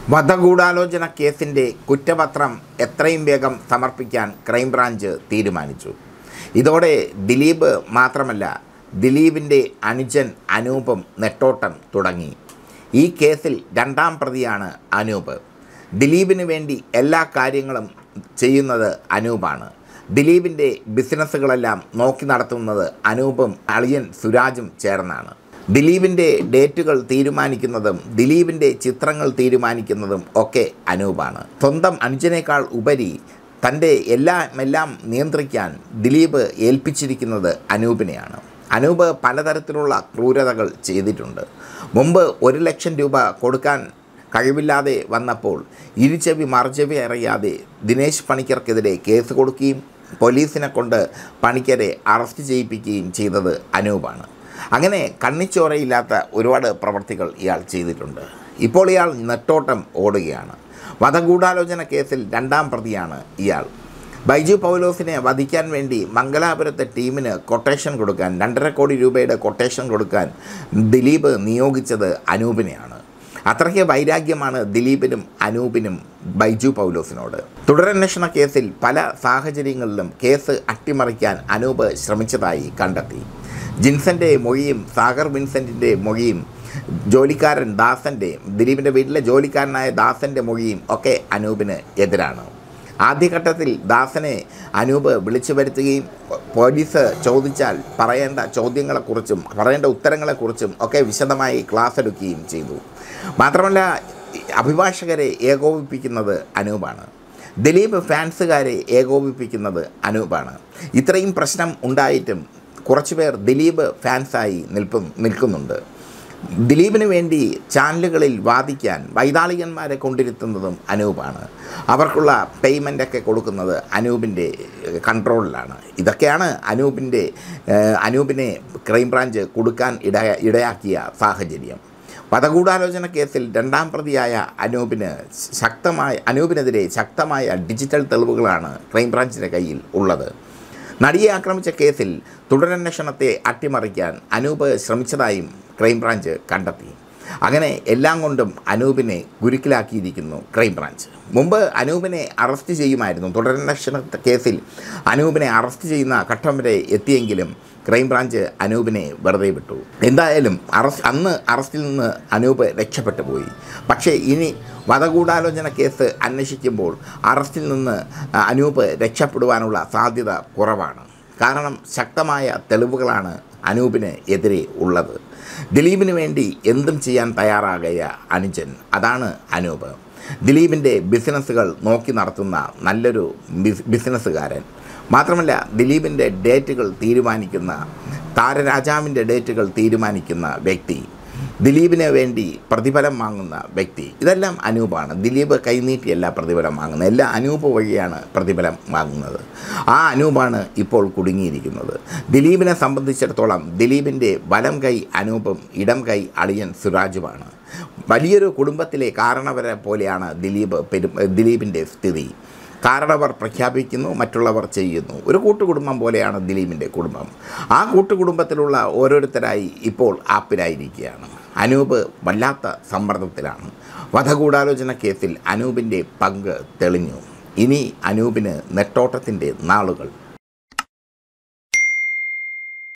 വധഗൂഢാലോചന കേസിൻ്റെ കുറ്റപത്രം എത്രയും വേഗം സമർപ്പിക്കാൻ ക്രൈംബ്രാഞ്ച് തീരുമാനിച്ചു ഇതോടെ ദിലീപ് മാത്രമല്ല ദിലീപിൻ്റെ അനുജൻ അനൂപും നെട്ടോട്ടം തുടങ്ങി ഈ കേസിൽ രണ്ടാം പ്രതിയാണ് അനൂപ് ദിലീപിന് വേണ്ടി എല്ലാ കാര്യങ്ങളും ചെയ്യുന്നത് അനൂപാണ് ദിലീപിൻ്റെ ബിസിനസ്സുകളെല്ലാം നോക്കി നടത്തുന്നത് അനൂപും അളിയൻ സുരാജും ചേർന്നാണ് ദിലീപിൻ്റെ ഡേറ്റുകൾ തീരുമാനിക്കുന്നതും ദിലീപിൻ്റെ ചിത്രങ്ങൾ തീരുമാനിക്കുന്നതും ഒക്കെ അനൂപാണ് സ്വന്തം അനുജനേക്കാൾ ഉപരി തൻ്റെ എല്ലാം എല്ലാം നിയന്ത്രിക്കാൻ ദിലീപ് ഏൽപ്പിച്ചിരിക്കുന്നത് അനൂപിനെയാണ് അനൂപ് പലതരത്തിലുള്ള ക്രൂരതകൾ ചെയ്തിട്ടുണ്ട് മുമ്പ് ഒരു ലക്ഷം രൂപ കൊടുക്കാൻ കഴിവില്ലാതെ വന്നപ്പോൾ ഇരുചെവി മറുചെവി അറിയാതെ ദിനേശ് പണിക്കർക്കെതിരെ കേസ് കൊടുക്കുകയും പോലീസിനെ കൊണ്ട് പണിക്കരെ അറസ്റ്റ് ചെയ്യിപ്പിക്കുകയും ചെയ്തത് അനൂപാണ് അങ്ങനെ കണ്ണിച്ചോരയില്ലാത്ത ഒരുപാട് പ്രവർത്തികൾ ഇയാൾ ചെയ്തിട്ടുണ്ട് ഇപ്പോൾ ഇയാൾ നെട്ടോട്ടം ഓടുകയാണ് വധഗൂഢാലോചന കേസിൽ രണ്ടാം പ്രതിയാണ് ഇയാൾ ബൈജു പൗലോസിനെ വധിക്കാൻ വേണ്ടി മംഗലാപുരത്തെ ടീമിന് കൊട്ടേഷൻ കൊടുക്കാൻ രണ്ടര കോടി രൂപയുടെ കൊട്ടേഷൻ കൊടുക്കാൻ ദിലീപ് നിയോഗിച്ചത് അനൂപിനെയാണ് അത്രയ്ക്ക് വൈരാഗ്യമാണ് ദിലീപിനും അനൂപിനും ബൈജു പൗലോസിനോട് തുടരന്വേഷണ കേസിൽ പല സാഹചര്യങ്ങളിലും കേസ് അട്ടിമറിക്കാൻ അനൂപ് ശ്രമിച്ചതായി കണ്ടെത്തി ജിൻസൻ്റെ മൊഴിയും സാഗർ വിൻസെൻറ്റിൻ്റെ മൊഴിയും ജോലിക്കാരൻ ദാസൻ്റെ ദിലീപിൻ്റെ വീട്ടിലെ ജോലിക്കാരനായ ദാസൻ്റെ മൊഴിയും ഒക്കെ അനൂപിന് എതിരാണ് ആദ്യഘട്ടത്തിൽ ദാസനെ അനൂപ് വിളിച്ചു വരുത്തുകയും പോലീസ് ചോദിച്ചാൽ പറയേണ്ട ചോദ്യങ്ങളെക്കുറിച്ചും പറയേണ്ട ഉത്തരങ്ങളെക്കുറിച്ചും ഒക്കെ വിശദമായി ക്ലാസ് എടുക്കുകയും ചെയ്തു മാത്രമല്ല അഭിഭാഷകരെ ഏകോപിപ്പിക്കുന്നത് അനൂപാണ് ദിലീപ് ഫാൻസുകാരെ ഏകോപിപ്പിക്കുന്നത് അനൂപാണ് ഇത്രയും പ്രശ്നം ഉണ്ടായിട്ടും കുറച്ചുപേർ ദിലീപ് ഫാൻസായി നിൽപ്പും നിൽക്കുന്നുണ്ട് ദിലീപിന് വേണ്ടി ചാനലുകളിൽ വാദിക്കാൻ വൈതാളികന്മാരെ കൊണ്ടിരുത്തുന്നതും അനൂപാണ് അവർക്കുള്ള പേയ്മെൻ്റൊക്കെ കൊടുക്കുന്നത് അനൂപിൻ്റെ കൺട്രോളിലാണ് ഇതൊക്കെയാണ് അനൂപിൻ്റെ ഏഹ്, അനൂപിനെ ക്രൈംബ്രാഞ്ച് കൊടുക്കാൻ ഇടയ ഇടയാക്കിയ സാഹചര്യം വധഗൂഢാലോചന കേസിൽ രണ്ടാം പ്രതിയായ അനൂപിന് ശക്തമായ അനൂപിനെതിരെ ശക്തമായ ഡിജിറ്റൽ തെളിവുകളാണ് ക്രൈംബ്രാഞ്ചിൻ്റെ കയ്യിൽ ഉള്ളത് നടിയെ ആക്രമിച്ച കേസിൽ തുടരന്വേഷണത്തെ അട്ടിമറിക്കാൻ അനൂപ് ശ്രമിച്ചതായും ക്രൈംബ്രാഞ്ച് കണ്ടെത്തി അങ്ങനെ എല്ലാം കൊണ്ടും അനൂപിനെ ഗുരുക്കിലാക്കിയിരിക്കുന്നു ക്രൈംബ്രാഞ്ച് മുമ്പ് അനൂപിനെ അറസ്റ്റ് ചെയ്യുമായിരുന്നു തുടരന്വേഷണ കേസിൽ അനൂപിനെ അറസ്റ്റ് ചെയ്യുന്ന ഘട്ടം വരെ എത്തിയെങ്കിലും ക്രൈംബ്രാഞ്ച് അനൂപിനെ വെറുതെ വിട്ടു എന്തായാലും അറസ്റ്റ് അന്ന് അറസ്റ്റിൽ നിന്ന് അനൂപ് രക്ഷപ്പെട്ടു പോയി പക്ഷേ ഇനി വധഗൂഢാലോചന കേസ് അന്വേഷിക്കുമ്പോൾ അറസ്റ്റിൽ നിന്ന് അനൂപ് രക്ഷപ്പെടുവാനുള്ള സാധ്യത കുറവാണ് കാരണം ശക്തമായ തെളിവുകളാണ് അനൂപിന് എതിരെ ഉള്ളത് ദിലീപിന് വേണ്ടി എന്തും ചെയ്യാൻ തയ്യാറാകിയ അനുജൻ അതാണ് അനൂപ് ദിലീപിൻ്റെ ബിസിനസ്സുകൾ നോക്കി നടത്തുന്ന നല്ലൊരു ബിസ് ബിസിനസ്സുകാരൻ മാത്രമല്ല ദിലീപിൻ്റെ ഡേറ്റുകൾ തീരുമാനിക്കുന്ന താരരാജാവിൻ്റെ ഡേറ്റുകൾ തീരുമാനിക്കുന്ന വ്യക്തി ദിലീപിന് വേണ്ടി പ്രതിഫലം വാങ്ങുന്ന വ്യക്തി ഇതെല്ലാം അനൂപാണ് ദിലീപ് കൈനീട്ടിയല്ല പ്രതിഫലം വാങ്ങുന്നത് എല്ലാം അനൂപ് വഴിയാണ് പ്രതിഫലം വാങ്ങുന്നത് ആ അനൂപാണ് ഇപ്പോൾ കുടുങ്ങിയിരിക്കുന്നത് ദിലീപിനെ സംബന്ധിച്ചിടത്തോളം ദിലീപിൻ്റെ വലം കൈ അനൂപും ഇടം കൈ അളിയൻ സുരാജുമാണ് വലിയൊരു കുടുംബത്തിലെ കാരണവരെ പോലെയാണ് ദിലീപ് പെരു ദിലീപിൻ്റെ സ്ഥിതി കാരണവർ പ്രഖ്യാപിക്കുന്നു മറ്റുള്ളവർ ചെയ്യുന്നു ഒരു കൂട്ടുകുടുംബം പോലെയാണ് ദിലീപിൻ്റെ കുടുംബം ആ കൂട്ടുകുടുംബത്തിലുള്ള ഓരോരുത്തരായി ഇപ്പോൾ ആപ്പിലായിരിക്കുകയാണ് അനൂപ് വല്ലാത്ത സമ്മർദ്ദത്തിലാണ് വധഗൂഢാലോചന കേസിൽ അനൂപിൻ്റെ പങ്ക് തെളിഞ്ഞു ഇനി അനൂപിന് നെട്ടോട്ടത്തിൻ്റെ നാളുകൾ